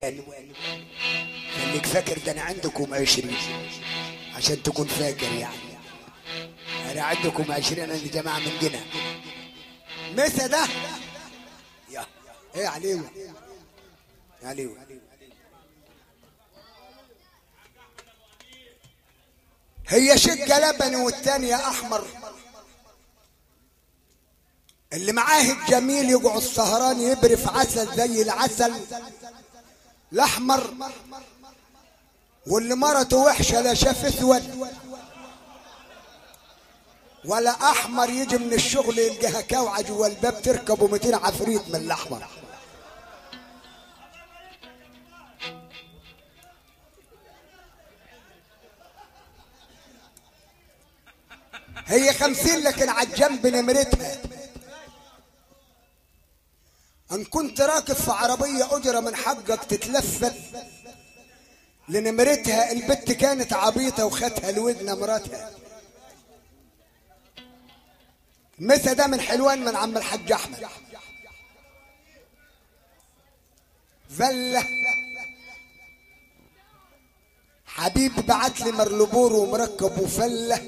خليك فاكر ده انا عندكم عشرين عشان تكون فاكر يعني انا عندكم عشرين انا جماعة من جنة مسا ده يا ايه عليهم عليهم هي شقة لبني والتانية احمر اللي معاه الجميل يقعد سهران يبرف عسل زي العسل الاحمر واللي مرته وحشه لا شاف اسود ولا احمر يجي من الشغل يلقاها كوعه جوا الباب تركبه 200 عفريت من الاحمر هي خمسين لكن على الجنب نمرتها ان كنت راكب في عربية اجرة من حقك تتلفت لنمرتها البت كانت عبيطة وخدها الودن مراتها مسا ده من حلوان من عم الحاج احمد فله حبيب بعت لي مرلبور ومركب وفله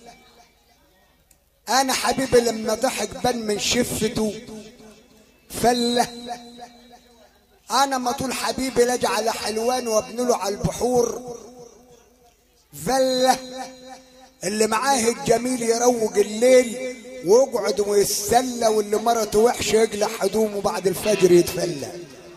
انا حبيبي لما ضحك بان من شفته فله انا ما طول حبيبي لاجي على حلوان وابن له على البحور فله اللي معاه الجميل يروج الليل ويقعد ويتسلى واللي مرته وحشه يقلع هدومه بعد الفجر يتفلى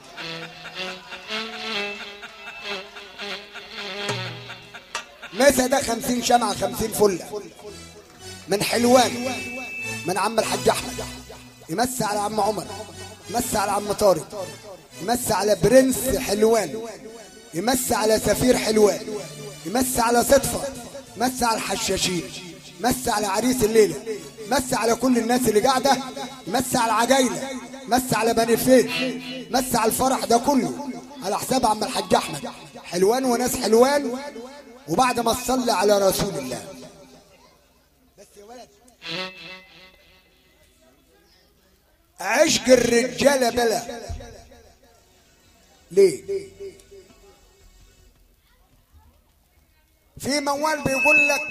مسا ده خمسين شمعة خمسين فلة من حلوان من عم الحاج احمد يمسي على عم عمر يمسي على عم طارق يمسي على برنس حلوان يمسي على سفير حلوان يمسي على صدفة يمسي على الحشاشين يمسي على عريس الليلة يمسي على كل الناس اللي قاعدة يمسي على عجايلة يمسي على بني فين يمسي على الفرح ده كله على حساب عم الحاج احمد حلوان وناس حلوان وبعد ما تصلي على رسول الله عشق الرجالة بلا ليه في موال بيقول لك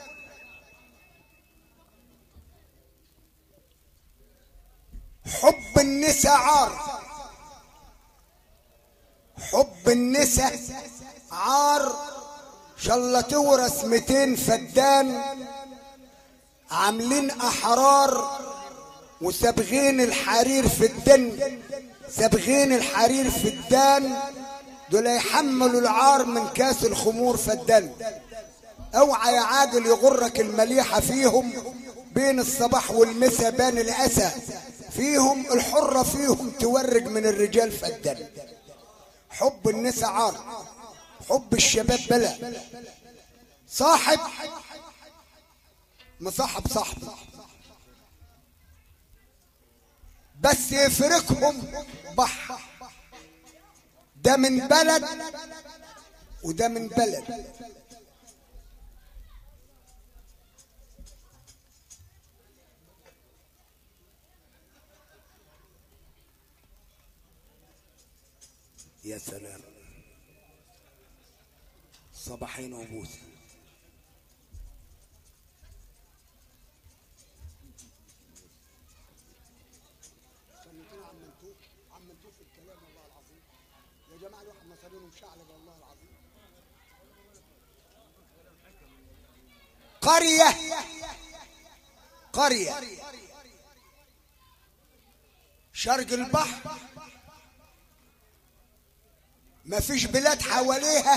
حب النساء عار حب النساء عار شالله تورث 200 فدان عاملين احرار وسابغين الحرير في الدن سابغين الحرير في الدان دول يحملوا العار من كاس الخمور في الدن اوعى يا عاقل يغرك المليحة فيهم بين الصباح والمسا بان الأسى فيهم الحرة فيهم تورج من الرجال في الدن حب النساء عار حب الشباب بلا صاحب مصاحب صاحبه بس يفرقهم بحر ده من بلد وده من بلد يا سلام صباحين وبوسه يا جماعة الواحد مصارينهم شعلب والله العظيم قرية قرية شرق البحر ما فيش بلاد حواليها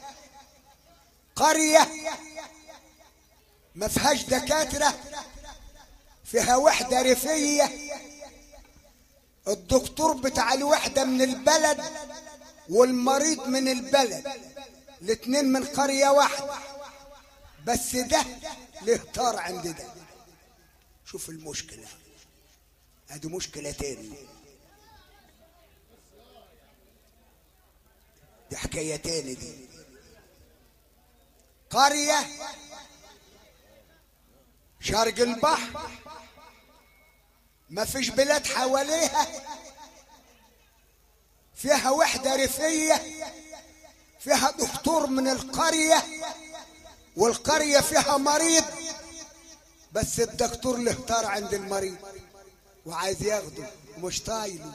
قرية ما فيهاش دكاترة فيها وحدة ريفية الدكتور بتاع الوحدة من البلد والمريض من البلد الاتنين من قرية واحدة بس ده له طار عند ده شوف المشكلة ادي مشكلة تاني دي حكاية تاني دي قرية شرق البحر ما فيش بلاد حواليها فيها وحدة ريفية فيها دكتور من القرية والقرية فيها مريض بس الدكتور له طار عند المريض وعايز ياخده مش طايله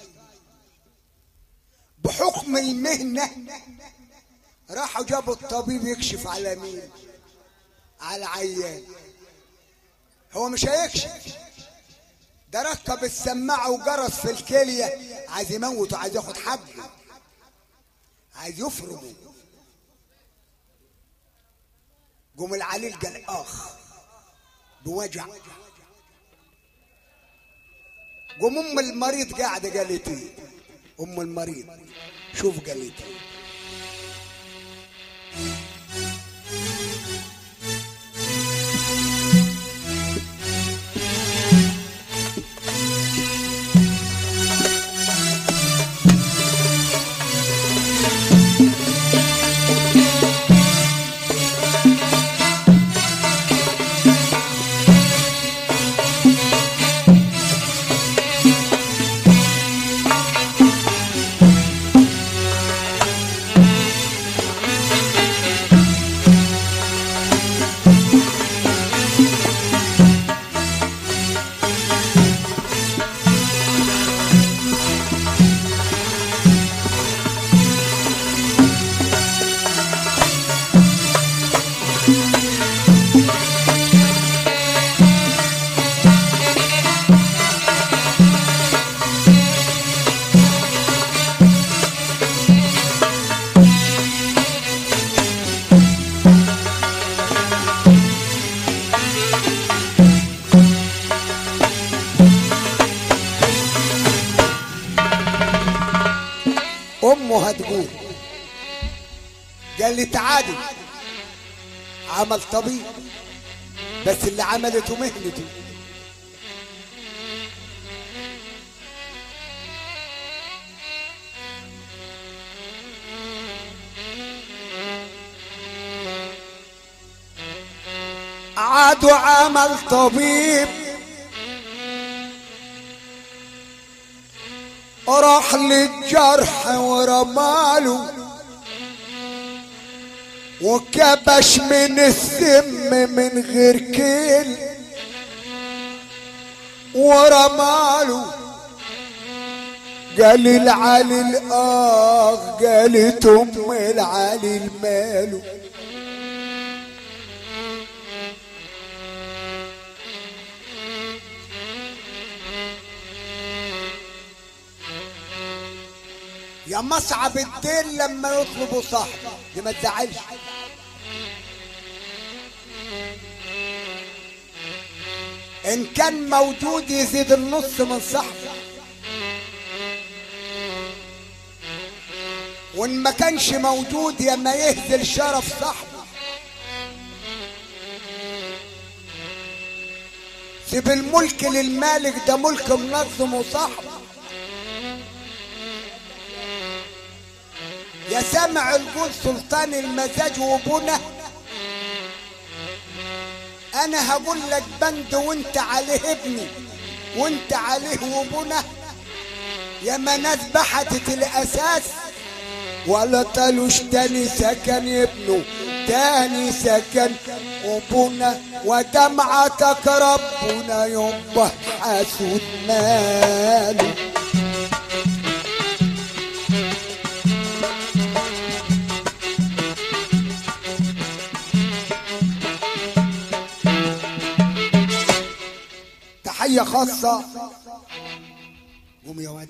بحكم المهنة راحوا جابوا الطبيب يكشف على مين على العيان هو مش هيكشف ده ركب السماعة وجرس في الكلية عايز يموت وعايز ياخد حقه عايز يفرمه قوم العليل قال اخ بوجع قوم ام المريض قاعده قالت ايه ام المريض شوف قالت ايه امه هتقول قال لي تعالي عمل طبيب بس اللي عملته مهنته عادوا عمل طبيب راح للجرح ورماله وكبش من السم من غير كيل ورماله قال العلي الآخ قالت أم العلي الماله يا مصعب الدين لما يطلبوا صاحبه دي ما تزعلش ان كان موجود يزيد النص من صاحبه وان ما كانش موجود يا ما يهزل شرف صاحبه سيب الملك للمالك ده ملك منظم وصاحبه يا سامع الجول سلطان المزاج وبنا انا هقول لك بند وانت عليه ابني وانت عليه وبنا يا ما ناس بحتت الاساس ولا طالوش تاني سكن يبنوا تاني سكن وبنا ودمعتك ربنا يبه حسود ماله تحية خاصة قوم يا واد